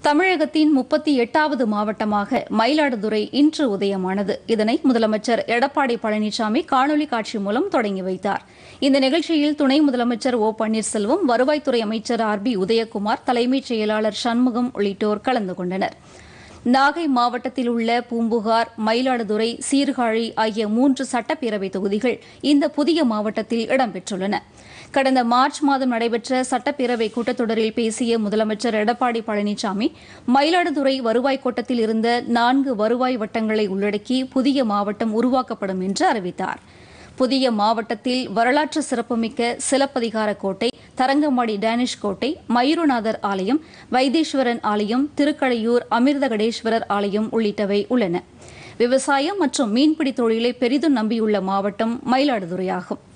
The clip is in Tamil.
தமிழகத்தின் முப்பத்தி எட்டாவது மாவட்டமாக மயிலாடுதுறை இன்று உதயமானது இதனை முதலமைச்சர் எடப்பாடி பழனிசாமி காணொலி காட்சி மூலம் தொடங்கி வைத்தார் இந்த நிகழ்ச்சியில் துணை முதலமைச்சர் ஓ பன்னீர்செல்வம் வருவாய்த்துறை அமைச்சர் ஆர் பி உதயகுமார் தலைமைச் செயலாளர் சண்முகம் உள்ளிட்டோர் கலந்து கொண்டனர் நாகை மாவட்டத்தில் உள்ள பூம்புகார் மயிலாடுதுறை சீர்காழி ஆகிய மூன்று சட்டப்பேரவை தொகுதிகள் இந்த புதிய மாவட்டத்தில் இடம்பெற்றுள்ளன கடந்த மார்ச் மாதம் நடைபெற்ற சட்டப்பேரவை கூட்டத்தொடரில் பேசிய முதலமைச்சர் எடப்பாடி பழனிசாமி மயிலாடுதுறை வருவாய் கோட்டத்தில் இருந்த நான்கு வருவாய் வட்டங்களை உள்ளடக்கி புதிய மாவட்டம் உருவாக்கப்படும் என்று அறிவித்தார் புதிய மாவட்டத்தில் வரலாற்று சிறப்புமிக்க சிலப்பதிகார கோட்டை தரங்கம்பாடி டேனிஷ் கோட்டை மயூரநாதர் ஆலயம் வைத்தீஸ்வரன் ஆலயம் திருக்கடையூர் அமிர்தகடேஸ்வரர் ஆலயம் உள்ளிட்டவை உள்ளன விவசாயம் மற்றும் மீன்பிடி தொழிலை பெரிதும் நம்பியுள்ள மாவட்டம் மயிலாடுதுறையாகும்